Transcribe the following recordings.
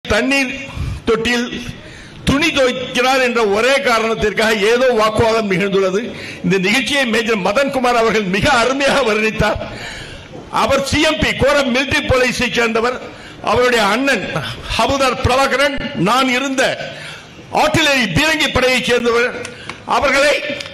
தண்ணீர் தொட்டியில் துணி துவைக்கிறார் என்ற ஒரே காரணத்திற்காக ஏதோ வாக்குவாதம் நிகழ்ந்துள்ளது இந்த நிகழ்ச்சியை மேஜர் மதன்குமார் அவர்கள் மிக அருமையாக வர்ணித்தார் அவர் சிஎம்பி கோரம் மிலிட்டரி போலீஸை சேர்ந்தவர் அவருடைய அண்ணன் ஹபுதார் பிரபாகரன் நான் இருந்த ஆர்டிலரி பீரங்கி படையைச் சேர்ந்தவர் அவர்களை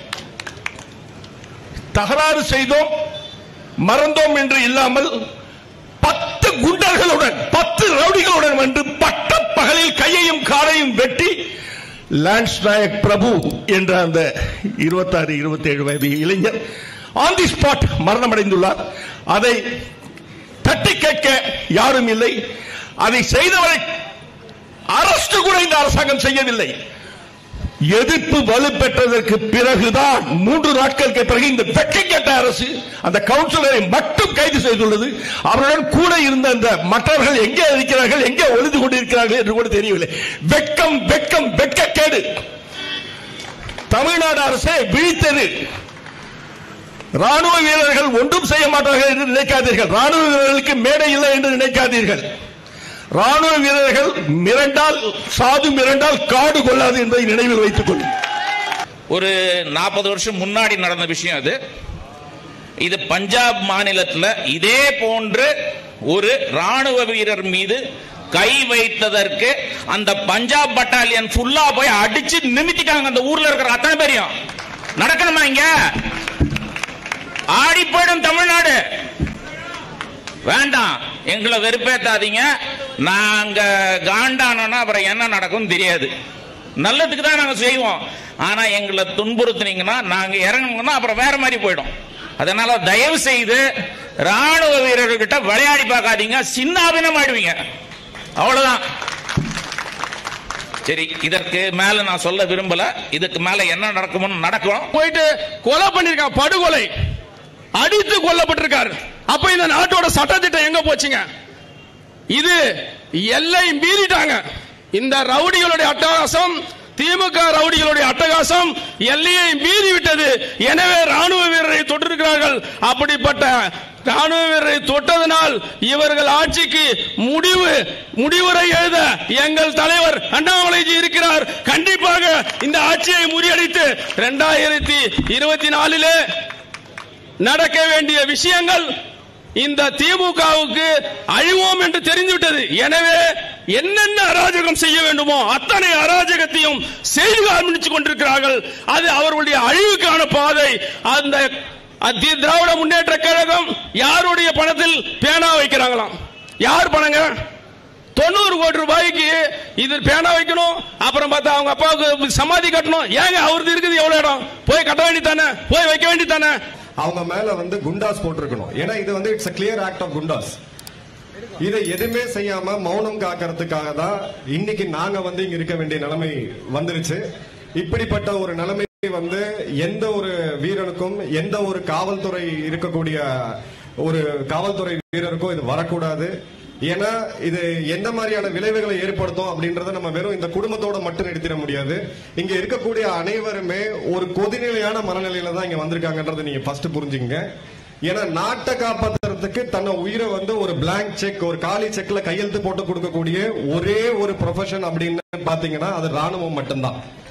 தகராறு செய்தோம் மறந்தோம் என்று இல்லாமல் பத்து குண்டர்களுடன் பத்து ரவுடிகளுடன் வந்து பட்ட பகலில் கையையும் காலையும் வெட்டி லான்ஸ் நாயக் பிரபு என்ற அந்த இருபத்தாறு இருபத்தி ஏழு வயது இளைஞர் ஆன் தி ஸ்பாட் மரணமடைந்துள்ளார் அதை தட்டி கேட்க யாரும் இல்லை அதை செய்தவரை அரசு கூட இந்த அரசாங்கம் செய்யவில்லை எதிர்ப்பு வலுப்பெற்றதற்கு பிறகுதான் மூன்று நாட்களுக்கு பிறகு இந்த வெட்கக்கெட்ட அரசு அந்த கவுன்சிலரை மட்டும் கைது செய்துள்ளது அவருடன் கூட இருந்த அந்த மற்றவர்கள் எங்கே இருக்கிறார்கள் எங்கே ஒளிந்து கொண்டிருக்கிறார்கள் என்று கூட தெரியவில்லை வெட்கம் வெட்கம் வெட்கக்கேடு தமிழ்நாடு அரசே விழித்தது ராணுவ வீரர்கள் ஒன்றும் செய்ய மாட்டார்கள் என்று நினைக்காதீர்கள் ராணுவ வீரர்களுக்கு மேடை இல்லை என்று நினைக்காதீர்கள் ராணுவ வீரர்கள் மிரண்டால் சாது மிரண்டால் காடு கொள்ளாது என்பதை நினைவில் வைத்துக் கொள்ளும் ஒரு நாற்பது வருஷம் முன்னாடி நடந்த விஷயம் அது இது பஞ்சாப் மாநிலத்தில் இதே போன்று ஒரு ராணுவ வீரர் மீது கை வைத்ததற்கு அந்த பஞ்சாப் பட்டாலியன் ஃபுல்லா போய் அடிச்சு நிமித்திட்டாங்க அந்த ஊர்ல இருக்கிற அத்தனை பேரையும் நடக்கணுமா இங்க ஆடி போயிடும் தமிழ்நாடு வேண்டாம் எங்களை வெறுப்பேத்தாதீங்க நாங்க காண்டானோன்னா அப்புறம் என்ன நடக்கும் தெரியாது நல்லதுக்கு தான் நாங்க செய்வோம் ஆனா எங்களை துன்புறுத்துனீங்கன்னா நாங்க இறங்கணும்னா அப்புறம் வேற மாதிரி போயிடும் அதனால தயவு செய்து ராணுவ வீரர்கிட்ட விளையாடி பார்க்காதீங்க சின்னாபினம் ஆடுவீங்க அவ்வளவுதான் சரி இதற்கு மேல நான் சொல்ல விரும்பல இதுக்கு மேல என்ன நடக்கும்னு நடக்கும் போயிட்டு கொலை பண்ணிருக்கான் படுகொலை அடித்து கொல்லப்பட்டிருக்காரு அப்ப இந்த நாட்டோட சட்டத்திட்டம் எங்க போச்சுங்க இது எல்லை மீறிட்டாங்க இந்த ரவுடிகளுடைய அட்டகாசம் திமுக ரவுடிகளுடைய அட்டகாசம் எல்லையை மீறி விட்டது எனவே ராணுவ வீரரை தொட்டிருக்கிறார்கள் அப்படிப்பட்ட ராணுவ வீரரை தொட்டதனால் இவர்கள் ஆட்சிக்கு முடிவு முடிவுரை எழுத எங்கள் தலைவர் அண்ணாமலைஜி இருக்கிறார் கண்டிப்பாக இந்த ஆட்சியை முறியடித்து இரண்டாயிரத்தி இருபத்தி நாலிலே நடக்க வேண்டிய விஷயங்கள் இந்த திமுகவுக்கு அழிவோம் என்று தெரிந்துவிட்டது எனவே என்னென்ன அராஜகம் செய்ய வேண்டுமோ அத்தனை அராஜகத்தையும் செய்து காண்பித்துக் கொண்டிருக்கிறார்கள் அது அவர்களுடைய அழிவுக்கான பாதை அந்த அத்தி திராவிட முன்னேற்ற கழகம் யாருடைய பணத்தில் பேனா வைக்கிறாங்களாம் யார் பணங்க தொண்ணூறு கோடி ரூபாய்க்கு இது பேனா வைக்கணும் அப்புறம் பார்த்தா அவங்க அப்பாவுக்கு சமாதி கட்டணும் ஏங்க அவருக்கு இருக்குது எவ்வளவு இடம் போய் கட்ட வேண்டித்தானே போய் வைக்க வேண்டித்தானே அவங்க மேல வந்து குண்டாஸ் போட்டிருக்கணும் ஏன்னா இது வந்து it's clear act of Goondas இதை எதுவுமே செய்யாம மௌனம் காக்கிறதுக்காக தான் இன்னைக்கு நாங்க வந்து இங்க இருக்க வேண்டிய நிலைமை வந்துருச்சு இப்படிப்பட்ட ஒரு நிலைமை வந்து எந்த ஒரு வீரனுக்கும் எந்த ஒரு காவல்துறை இருக்கக்கூடிய ஒரு காவல்துறை வீரருக்கும் இது வரக்கூடாது ஏன்னா இது எந்த மாதிரியான விளைவுகளை ஏற்படுத்தும் அப்படின்றத நம்ம வெறும் இந்த குடும்பத்தோட மட்டும் நிறுத்திட முடியாது இங்க இருக்கக்கூடிய அனைவருமே ஒரு கொதிநிலையான மனநிலையில தான் இங்க வந்திருக்காங்கன்றதை நீங்க ஃபர்ஸ்ட் புரிஞ்சுங்க ஏன்னா நாட்டை காப்பாத்துறதுக்கு தன்னை உயிரை வந்து ஒரு பிளாங்க் செக் ஒரு காலி செக்ல கையெழுத்து போட்டு கொடுக்கக்கூடிய ஒரே ஒரு ப்ரொஃபஷன் அப்படின்னு பாத்தீங்கன்னா அது ராணுவம் மட்டும்தான்